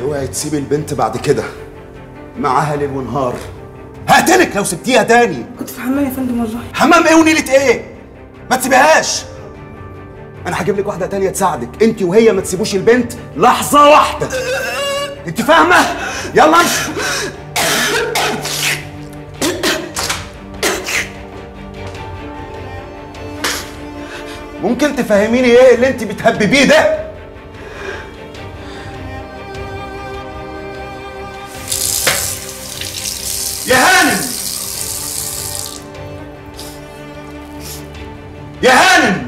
اوعي تسيبي البنت بعد كده معاها ليل ونهار هقتلك لو سبتيها تاني كنت في حمام يا فندم والله حمام ايه ونيلة ايه ما تسيبيهاش انا هجيب لك واحده تانية تساعدك انت وهي ما تسيبوش البنت لحظه واحده انت فاهمه يلا امشي ممكن تفهميني ايه اللي انت بتهببيه ده يا هانم يا هانم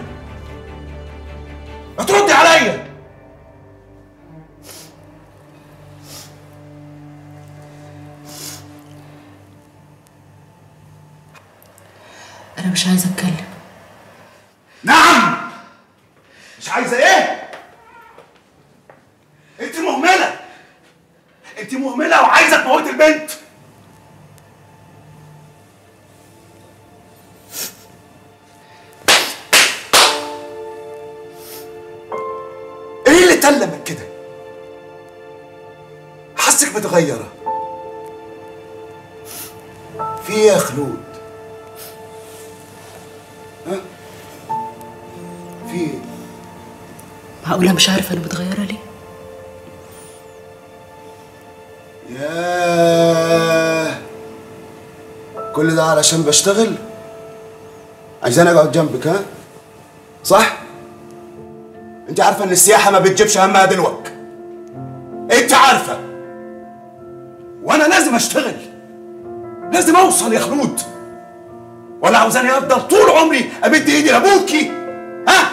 هتردي عليا انا مش عايزه اتكلم نعم مش عايزه ايه انت مهمله انت مهمله وعايزه تموتي البنت ايه اللي تلمك كده حاسك متغيره في ايه يا خلود ها في ايه معقوله مش عارفه انا متغيره ليه ياه كل ده علشان بشتغل عايزاني اقعد جنبك ها صح انت عارفه ان السياحه ما بتجيبش همها دلوقتي انت عارفه وانا لازم اشتغل لازم اوصل يا خلود ولا عاوزاني افضل طول عمري امد ايدي لابوكي ها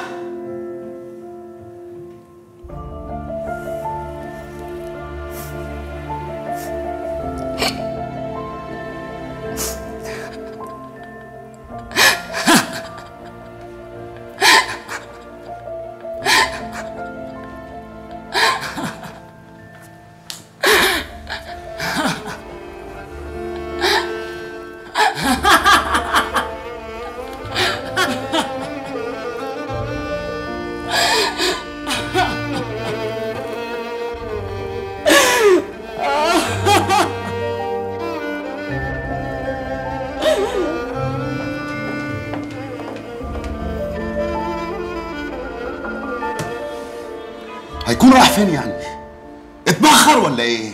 هيكون رايح فين يعني اتبخر ولا ايه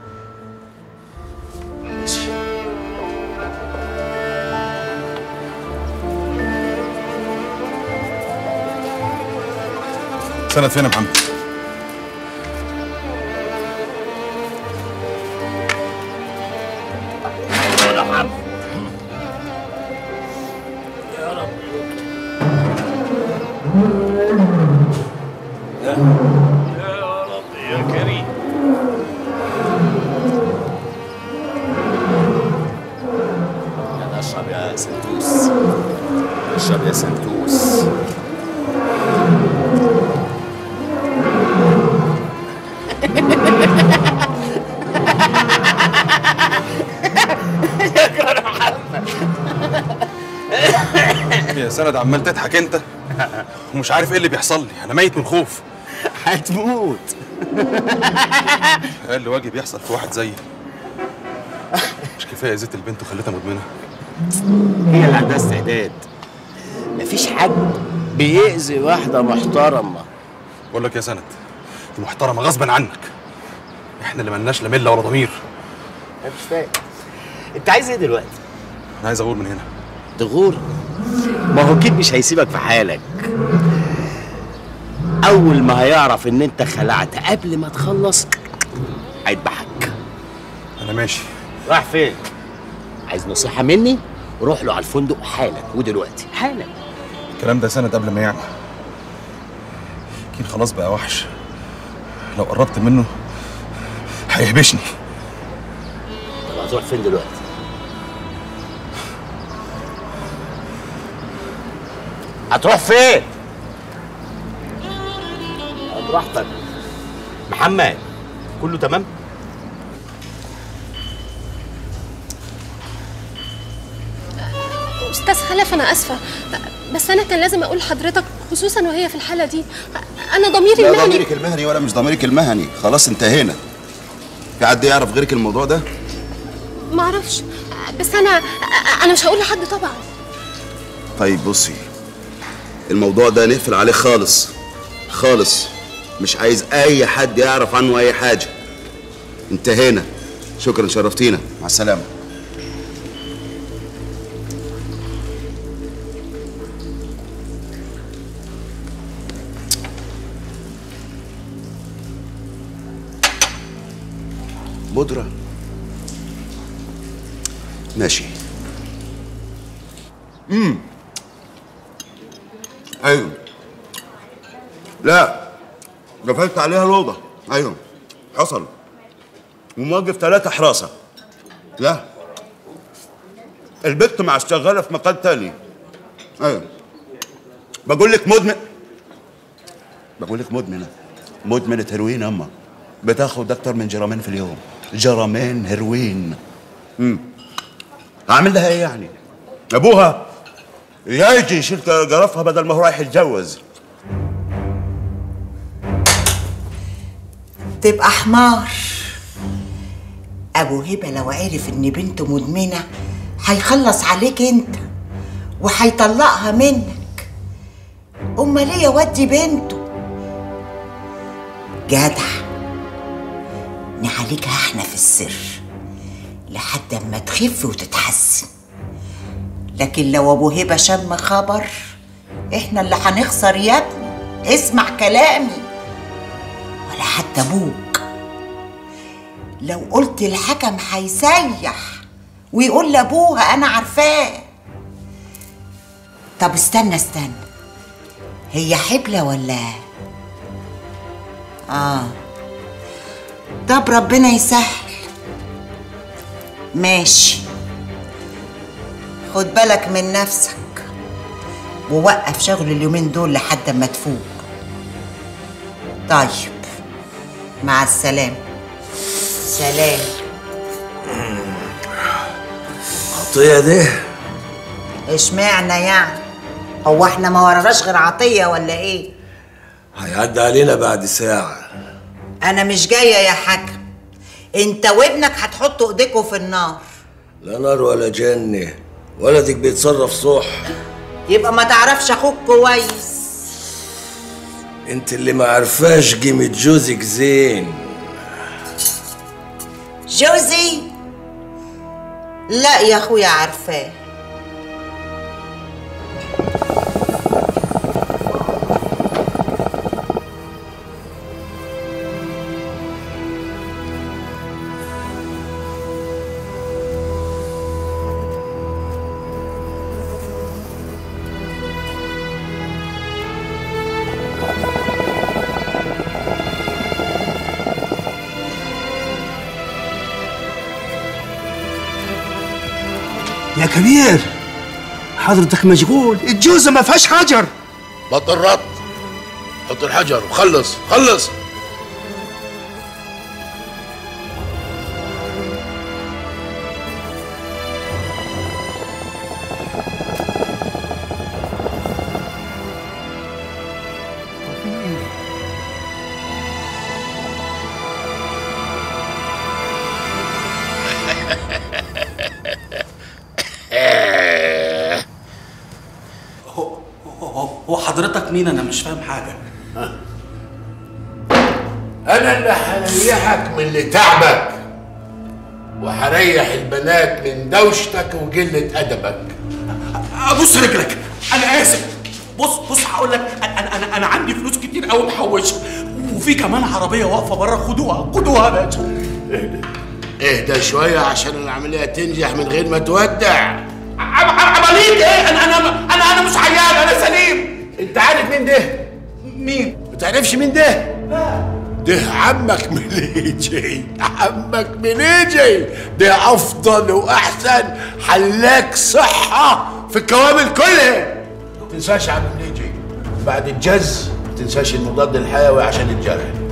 ماشي. سند فين يا محمد يا كريم يلا اشرب يا سنتوس اشرب يا سنتوس يا سند عمال تضحك انت ومش عارف ايه اللي بيحصل لي انا ميت من الخوف هتموت اقل واجب يحصل في واحد زيي مش كفايه زيت البنت وخليتها مدمنه هي اللي عندها استعداد مفيش حد بيأذي واحدة محترمة بقول لك يا سند دي محترمه غصبا عنك احنا اللي ملناش لا مله ولا ضمير انا مش فاهم انت عايز ايه دلوقتي؟ انا عايز اقول من هنا تغور ما هو اكيد مش هيسيبك في حالك اول ما هيعرف ان انت خلعت قبل ما تخلص هيذبحك انا ماشي راح فين عايز نصيحه مني روح له على الفندق حالا ودلوقتي حالا الكلام ده سند قبل ما يعمل اكيد خلاص بقى وحش لو قربت منه هيهبشني طب هتروح فين دلوقتي هتروح فين براحتك محمد كله تمام استاذ خلف انا اسفه بس انا كان لازم اقول لحضرتك خصوصا وهي في الحاله دي انا ضميري لا المهني ضميرك المهني ولا مش ضميرك المهني خلاص انتهينا في حد يعرف غيرك الموضوع ده معرفش بس انا انا مش هقول لحد طبعا طيب بصي الموضوع ده نقفل عليه خالص خالص مش عايز اي حد يعرف عنه اي حاجه انتهينا شكرا شرفتينا مع السلامه بودرة ماشي امم ايوه لا قفلت عليها الأوضة أيوه حصل وموقف ثلاثة حراسة لا البت مع الشغالة في مكان تاني أيوه بقول لك مدمن بقول لك مدمنة مدمنة هيروين أما بتاخد أكتر من جرامين في اليوم جرامين هيروين امم أعمل لها إيه يعني؟ أبوها يجي يشيل جرافها بدل ما هو رايح يتجوز تبقى حمار ابو هبه لو عرف ان بنته مدمنه هيخلص عليك انت وهيطلقها منك امال ليه يودي بنته جدع نعالجها احنا في السر لحد اما تخف وتتحسن لكن لو ابو هبه شم خبر احنا اللي هنخسر يا ابني اسمع كلامي ولا حتى ابوك لو قلت الحكم هيسيح ويقول لابوها انا عارفاه طب استنى استنى هي حبلة ولا اه طب ربنا يسهل ماشي خد بالك من نفسك ووقف شغل اليومين دول لحد ما تفوق طيب مع السلامة سلام عطية دي اشمعنى يعني هو احنا ما وراناش غير عطية ولا ايه هيعدي علينا بعد ساعة انا مش جاية يا حكم انت وابنك هتحطوا ايديكوا في النار لا نار ولا جنة ولدك بيتصرف صح يبقى ما تعرفش اخوك كويس انت اللي ما عرفاش قيمة جوزك زين جوزي لا يا اخويا عارفاه يا كبير حضرتك مشغول الجوزة ما فيهاش حجر بطل رط حط الحجر وخلص خلص هو هو- هو حضرتك مين انا مش فاهم حاجه انا اللي هريحك من اللي تعبك وهريح البنات من دوشتك وقلة ادبك ابوس رجلك انا اسف بص بص هقول لك انا انا انا عندي فلوس كتير قوي محوشه وفي كمان عربيه واقفه بره خدوها خدوها يا باشا اهدى شوية عشان العملية تنجح من غير ما تودع عم- عم- عمليه ايه انا انا انا انا مش عيان انا سليم انت عارف مين ده؟ مين ما تعرفش مين ده؟ ده عمك مليجي عمك مليجي ده افضل واحسن حلاك صحة في الكوامل كلها ما تنساش عم مليجي بعد الجز ما تنساش المضاد الحيوي عشان الجرح